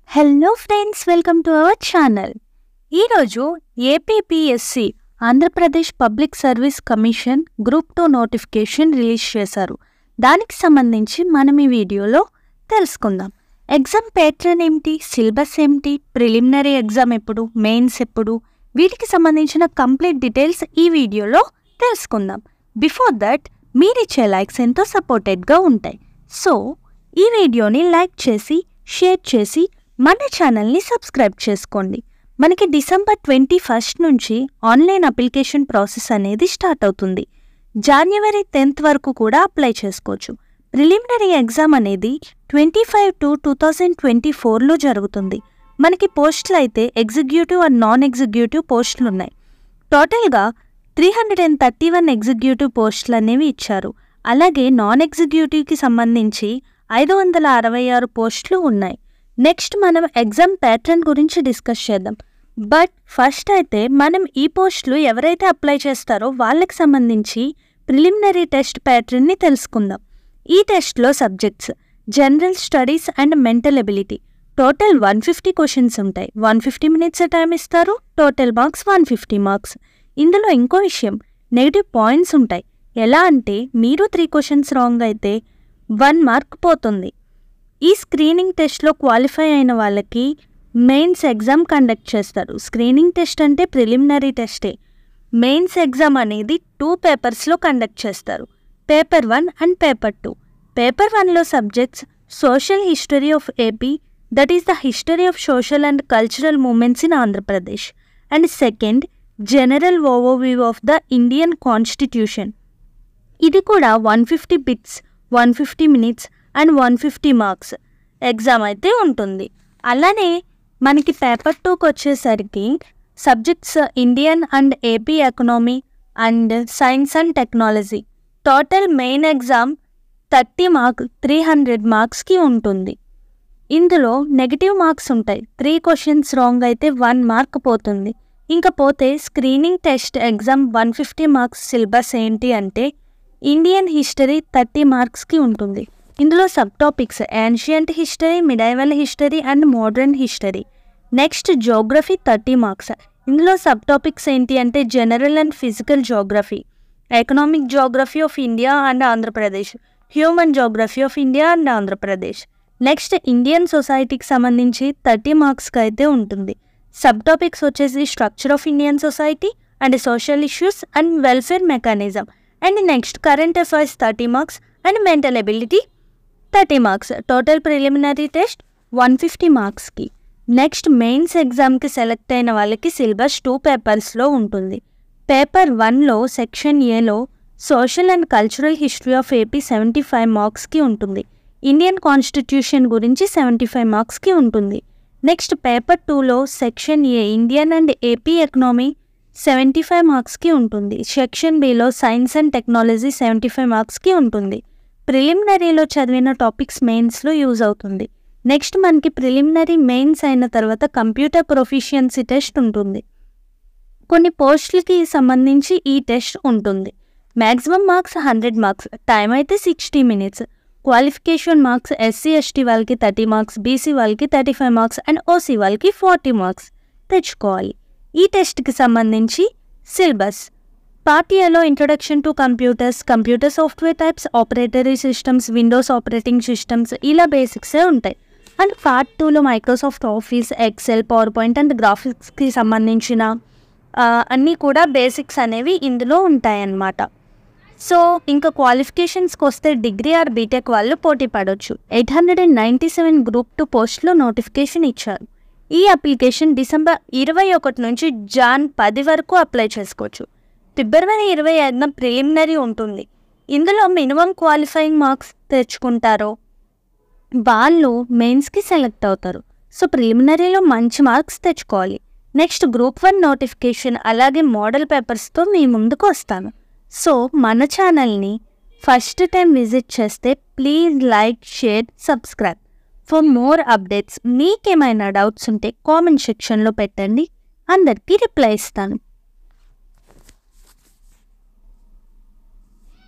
hello friends welcome to our channel ఈరోజు APPSC Andhra Pradesh public service commission group two notification release చేశారు దానికి సంబంధించి మనం ఈ వీడియోలో తెలుసుకుందాం ఎగ్జామ్ ప్యాటర్న్ ఏమిటి సిలబస్ ఏమిటి ప్రిలిమినరీ ఎగ్జామ్ ఎప్పుడు మెయిన్స్ ఎప్పుడు వీటికి సంబంధించిన కంప్లీట్ డీటెయిల్స్ ఈ వీడియోలో తెలుసుకుందాం బిఫోర్ దట్ మీరిచ్చే లైక్స్ ఎంతో సపోర్టెడ్గా ఉంటాయి సో ఈ వీడియోని లైక్ చేసి షేర్ చేసి మన ఛానల్ని సబ్స్క్రైబ్ చేసుకోండి మనకి డిసెంబర్ ట్వంటీ ఫస్ట్ నుంచి ఆన్లైన్ అప్లికేషన్ ప్రాసెస్ అనేది స్టార్ట్ అవుతుంది జనవరి టెన్త్ వరకు కూడా అప్లై చేసుకోవచ్చు ప్రిలిమినరీ ఎగ్జామ్ అనేది twenty five to two thousand twenty ఫోర్లో జరుగుతుంది మనకి పోస్టులు అయితే ఎగ్జిక్యూటివ్ అండ్ నాన్ ఎగ్జిక్యూటివ్ పోస్టులు ఉన్నాయి టోటల్గా three hundred and thirty one executive పోస్టులు అనేవి ఇచ్చారు అలాగే నాన్ ఎగ్జిక్యూటివ్కి సంబంధించి ఐదు వందల అరవై ఆరు పోస్టులు ఉన్నాయి నెక్స్ట్ మనం ఎగ్జామ్ ప్యాటర్న్ గురించి డిస్కస్ చేద్దాం బట్ ఫస్ట్ అయితే మనం ఈ పోస్టులు ఎవరైతే అప్లై చేస్తారో వాళ్ళకి సంబంధించి ప్రిలిమినరీ టెస్ట్ ప్యాటర్న్ని తెలుసుకుందాం ఈ టెస్ట్లో subjects general studies and mental ability total one fifty questions ఉంటాయి వన్ ఫిఫ్టీ మినిట్స్ టైం ఇస్తారు total marks one fifty marks ఇందులో ఇంకో విషయం నెగిటివ్ పాయింట్స్ ఉంటాయి ఎలా అంటే మీరు త్రీ క్వశ్చన్స్ రాంగ్ అయితే వన్ మార్క్ పోతుంది ఈ స్క్రీనింగ్ టెస్ట్లో క్వాలిఫై అయిన వాళ్ళకి మెయిన్స్ ఎగ్జామ్ కండక్ట్ చేస్తారు స్క్రీనింగ్ టెస్ట్ అంటే ప్రిలిమినరీ టెస్టే మెయిన్స్ ఎగ్జామ్ అనేది టూ పేపర్స్లో కండక్ట్ చేస్తారు paper one and paper two paper వన్లో subjects social history of AP that is the history of social and cultural movements in Andhra Pradesh and second general overview of the Indian constitution ఇది కూడా one fifty bits one fifty minutes and one fifty marks exam అయితే ఉంటుంది అలానే మనకి paper టూకి వచ్చేసరికి subjects Indian and AP economy and science and technology total main exam thirty mark three hundred మార్క్స్కి ఉంటుంది ఇందులో నెగిటివ్ మార్క్స్ ఉంటాయి త్రీ క్వశ్చన్స్ రాంగ్ అయితే వన్ మార్క్ పోతుంది ఇంకా పోతే screening test exam one fifty marks syllabus ఏంటి అంటే ఇండియన్ హిస్టరీ థర్టీ మార్క్స్కి ఉంటుంది ఇందులో sub topics ancient history medieval history and modern history next geography thirty marks ఇందులో సబ్ టాపిక్స్ ఏంటి అంటే general and physical geography economic geography of India and Andhra Pradesh human geography of India and Andhra Pradesh next Indian సొసైటీకి సంబంధించి thirty మార్క్స్కి అయితే ఉంటుంది sub topics వచ్చేసి structure of Indian society and social issues and welfare mechanism and next current affairs thirty marks and mental ability thirty marks total preliminary test one fifty మార్క్స్కి next mains ఎగ్జామ్కి select అయిన వాళ్ళకి syllabus two పేపర్స్లో ఉంటుంది paper వన్లో section ఏలో social and cultural history of AP seventy five మార్క్స్కి ఉంటుంది ఇండియన్ కాన్స్టిట్యూషన్ గురించి సెవెంటీ ఫైవ్ మార్క్స్కి ఉంటుంది నెక్స్ట్ పేపర్ టూలో section A Indian and AP economy seventy five మార్క్స్కి ఉంటుంది సెక్షన్ బిలో science and technology seventy five మార్క్స్కి ఉంటుంది ప్రిలిమినరీలో చదివిన టాపిక్స్ మెయిన్స్లో యూజ్ అవుతుంది నెక్స్ట్ మనకి ప్రిలిమినరీ మెయిన్స్ అయిన తర్వాత కంప్యూటర్ ప్రొఫిషియన్సీ టెస్ట్ ఉంటుంది కొన్ని పోస్టులకి సంబంధించి ఈ టెస్ట్ ఉంటుంది maximum marks hundred marks time అయితే sixty minutes qualification marks SC ST వాళ్ళకి థర్టీ మార్క్స్ బీసీ వాళ్ళకి thirty five marks and OC వాళ్ళకి ఫార్టీ మార్క్స్ తెచ్చుకోవాలి ఈ టెస్ట్కి సంబంధించి సిలబస్ పార్ట్ ఏలో introduction to computers computer software types operatory systems Windows operating systems ఇలా బేసిక్సే ఉంటాయి అండ్ పార్ట్ టూలో Microsoft Office Excel PowerPoint and గ్రాఫిక్స్కి సంబంధించిన అన్నీ కూడా బేసిక్స్ అనేవి ఇందులో ఉంటాయన్నమాట సో ఇంకా క్వాలిఫికేషన్స్కి వస్తే డిగ్రీ ఆర్ బీటెక్ వాళ్ళు పోటీ పడవచ్చు eight hundred and ninety seven group two పోస్ట్లో నోటిఫికేషన్ ఇచ్చారు ఈ అప్లికేషన్ డిసెంబర్ ఇరవై ఒకటి నుంచి జాన్ పది వరకు అప్లై చేసుకోవచ్చు ఫిబ్రవరి ఇరవై ఐదున ప్రిలిమినరీ ఉంటుంది ఇందులో మినిమం క్వాలిఫైయింగ్ మార్క్స్ తెచ్చుకుంటారో వాళ్ళు మెయిన్స్కి సెలెక్ట్ అవుతారు సో ప్రిలిమినరీలో మంచి మార్క్స్ తెచ్చుకోవాలి నెక్స్ట్ గ్రూప్ వన్ నోటిఫికేషన్ అలాగే మోడల్ పేపర్స్తో మీ ముందుకు వస్తాను సో మన ఛానల్ని ఫస్ట్ టైం విజిట్ చేస్తే please like share subscribe for more updates మీకేమైనా డౌట్స్ ఉంటే కామెంట్ సెక్షన్లో పెట్టండి అందరికీ రిప్లై ఇస్తాను